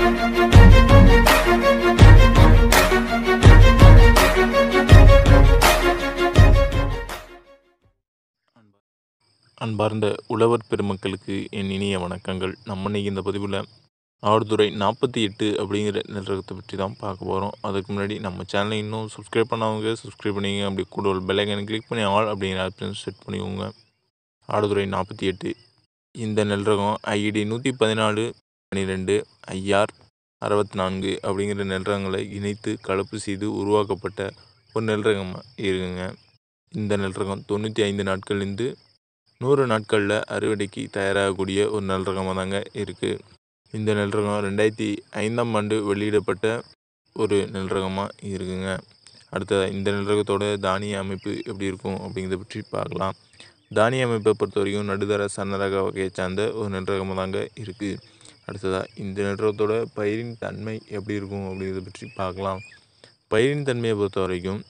அன்பார்ந்த உழவர் பெருமக்களுக்கு என் இனிய வணக்கங்கள் நம்ம இன்னைக்கு இந்த பதிவில் ஆடுதுறை நாற்பத்தி எட்டு அப்படிங்கிற நிலத்தை பற்றி தான் பார்க்க போகிறோம் அதுக்கு முன்னாடி நம்ம சேனலை இன்னும் சப்ஸ்கிரைப் பண்ணாதவங்க சப்ஸ்கிரைப் பண்ணிங்க அப்படி கூட ஒரு பெல்லைக்கன் கிளிக் பண்ணி ஆல் அப்படிங்கிற ஆப்ஷன் செட் பண்ணிக்கோங்க ஆடுதுறை நாற்பத்தி எட்டு இந்த நெல் ரகம் ஐடி நூற்றி பதினாலு பன்னிரெண்டு ஐஆர் அறுபத்தி நான்கு அப்படிங்கிற நெல் ரகங்களை இணைத்து கலப்பு செய்து உருவாக்கப்பட்ட ஒரு நெல் ரகமாக இருக்குங்க இந்த நெல் ரகம் தொண்ணூற்றி ஐந்து நாட்கள்லேருந்து நூறு நாட்களில் அறுவடைக்கு தயாராகக்கூடிய ஒரு நெல் ரகமாக தாங்க இருக்குது இந்த நெல் ரகம் ரெண்டாயிரத்தி ஐந்தாம் ஆண்டு வெளியிடப்பட்ட ஒரு நெல் ரகமாக இருக்குங்க அடுத்தது இந்த நெல் ரகத்தோட தானிய அமைப்பு எப்படி இருக்கும் அப்படிங்கிறத பற்றி பார்க்கலாம் தானிய அமைப்பை பொறுத்த வரைக்கும் நடுத்தர சன்னரக வகையை சார்ந்த ஒரு நெல் ரகமாக தாங்க இருக்குது அடுத்ததாக இந்த நெல் ரகத்தோட பயிரின் தன்மை எப்படி இருக்கும் அப்படிங்கிறத பற்றி பார்க்கலாம் பயிரின் தன்மையை பொறுத்த வரைக்கும்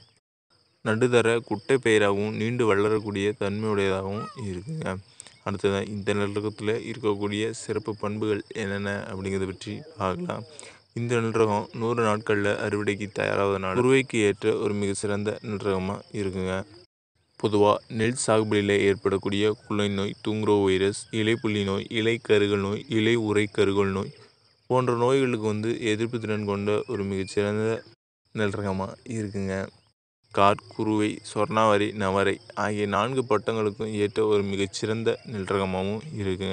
நடுத்தர குட்டை பயிராகவும் நீண்டு வளரக்கூடிய தன்மையுடையதாகவும் இருக்குங்க அடுத்ததாக இந்த நெல்ரகத்தில் இருக்கக்கூடிய சிறப்பு பண்புகள் என்னென்ன அப்படிங்கிறத பற்றி பார்க்கலாம் இந்த நெல்ரகம் நூறு நாட்களில் அறுவடைக்கு தயாராவதனால் உருவைக்கு ஏற்ற ஒரு மிக சிறந்த நெல்ரகமாக இருக்குங்க பொதுவாக நெல் சாகுபடியில் ஏற்படக்கூடிய குலை நோய் தூங்குரோ வைரஸ் இலைப்புள்ளி நோய் இலை கருகல் நோய் இலை உரை கருகல் நோய் போன்ற நோய்களுக்கு வந்து எதிர்ப்பு திறன் கொண்ட ஒரு மிகச்சிறந்த நெல் ரகமாக இருக்குங்க கார் குருவை சொர்ணாவரி நவரை ஆகிய நான்கு பட்டங்களுக்கும் ஏற்ற ஒரு மிகச்சிறந்த நெல் ரகமாகவும் இருக்குங்க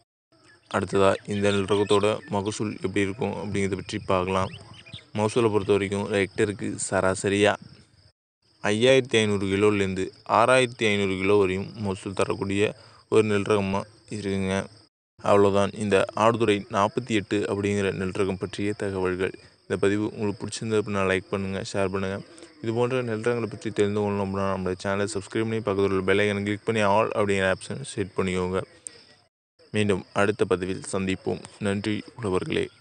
அடுத்ததாக இந்த நெல் ரகத்தோட மகசூல் எப்படி இருக்கும் அப்படிங்கிறத பற்றி பார்க்கலாம் மகசூலை பொறுத்த வரைக்கும் ஹெக்டருக்கு சராசரியாக ஐயாயிரத்தி ஐநூறு கிலோலேருந்து ஆறாயிரத்தி ஐநூறு கிலோ வரையும் மகசூல் தரக்கூடிய ஒரு நெல் ரகமாக இருக்குங்க அவ்வளோதான் இந்த ஆடுதுறை நாற்பத்தி எட்டு அப்படிங்கிற நெல் ரகம் பற்றிய தகவல்கள் இந்த பதிவு உங்களுக்கு பிடிச்சிருந்தது அப்படின்னா லைக் பண்ணுங்கள் ஷேர் பண்ணுங்கள் இது போன்ற நெல் ரகங்களை பற்றி தெரிந்து கொள்ளணும் அப்படின்னா நம்மளோட சேனலை சப்ஸ்கிரைப் பண்ணி பக்கத்தில் உள்ள பெல்லைக்கனை கிளிக் பண்ணி ஆல் அப்படிங்கிற ஆப்ஷன் செட் பண்ணிக்கோங்க மீண்டும் அடுத்த பதிவில் சந்திப்போம் நன்றி உழவர்களே